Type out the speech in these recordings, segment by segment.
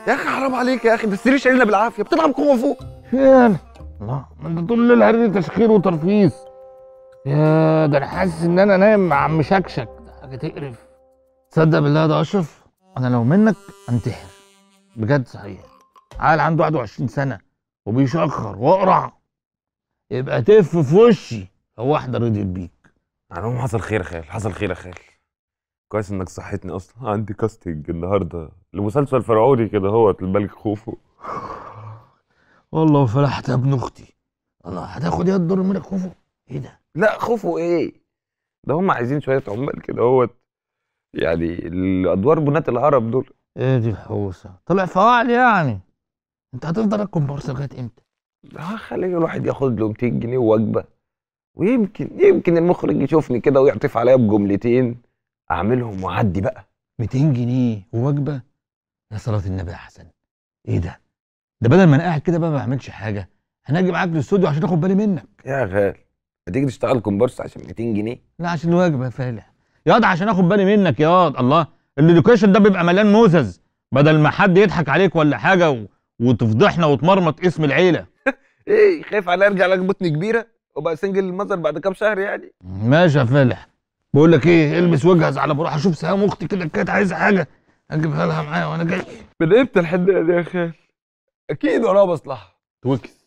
يا اخي حرام عليك يا اخي ده السرير شايلنا بالعافيه بتلعب كونغ فو فين الله ما انت طول الليل هري تشخير وترفيس يا ده انا حاسس ان انا نايم مع عم شكشك ده حاجه تقرف تصدق بالله ده اشرف انا لو منك انتحر بجد صحيح عيل عنده 21 سنه وبيشخر واقرع يبقى تف في وشي هو واحده رضيت بيك على العموم حصل خير يا خال حصل خير يا خال كويس انك صحيتني اصلا عندي كاستنج النهارده لمسلسل فرعوني كده هو الملك خوفو والله فرحت يا ابن اختي الله هتاخد يد دور منك خوفو ايه ده لا خوفو ايه ده هم عايزين شويه عمال كده هو يعني الادوار بنات العرب دول ايه دي الحوسه طلع فواعل يعني انت هتفضل الكومبارس لغايه امتى اه خلي الواحد ياخد له 200 جنيه وجبه ويمكن يمكن المخرج يشوفني كده ويعطف عليا بجملتين اعملهم واعدي بقى 200 جنيه ووجبه يا صلاه النبي يا حسن ايه ده ده بدل ما انا قاعد كده بقى ما بعملش حاجه انا اجي معاك الاستوديو عشان اخد بالي منك يا غال هتيجي تشتغل كومبارس عشان 200 جنيه لا عشان الوجبه يا فالح ياض عشان اخد بالي منك ياض الله اللوكيشن ده بيبقى مليان موزز بدل ما حد يضحك عليك ولا حاجه و... وتفضحنا وتمرمط اسم العيله ايه خايف على ارجع لك بطن كبيره وبقى سنجل المظهر بعد كام شهر يعني ماشي يا فالح بقول لك ايه البس واجهز على بروح اشوف سهام اختي كده كانت عايزه حاجه اجيبها لها معايا وانا جاي من امتى الحدقه دي يا خال اكيد وراها مصلحه توكس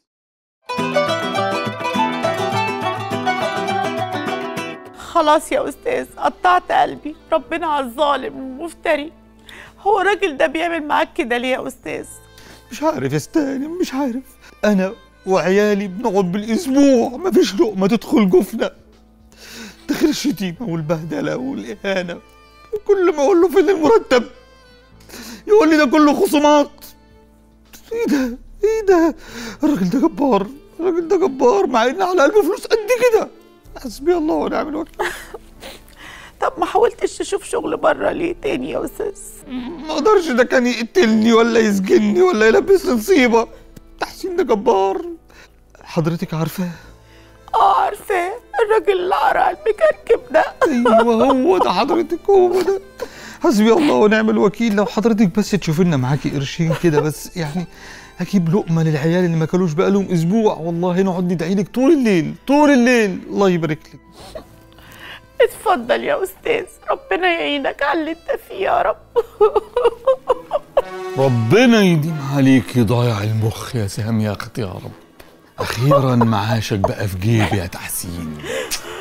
خلاص يا استاذ قطعت قلبي ربنا على الظالم المفتري هو الراجل ده بيعمل معاك كده ليه يا استاذ مش عارف يا ستاني مش عارف انا وعيالي بنقعد بالاسبوع ما فيش لقمه تدخل جفنا ده غير الشتيمه والبهدله والاهانه كل ما اقول له فين المرتب يقول لي ده كله خصومات ايه ده ايه ده الراجل ده جبار الراجل ده جبار مع ان على قلبه فلوس قد كده حسبي الله ونعم الوكيل طب ما حاولتش تشوف شغل بره ليه تاني يا استاذ ما اقدرش ده كان يقتلني ولا يسجني ولا يلبسني نصيبه تحسين ده جبار حضرتك عارفاه اه عارفاه الراجل العرق المكركب ده ايوه هو ده حضرتك هو ده حسبي الله ونعم الوكيل لو حضرتك بس تشوف لنا معاكي قرشين كده بس يعني اجيب لقمه للعيال اللي ما كلوش بقالهم اسبوع والله نقعد ندعي لك طول الليل طول الليل الله يبارك لك اتفضل يا استاذ ربنا يعينك على اللي انت فيه يا رب ربنا يديم عليك ضايع المخ يا سهام يا اختي يا رب اخيرا معاشك بقى في جيبي يا تحسين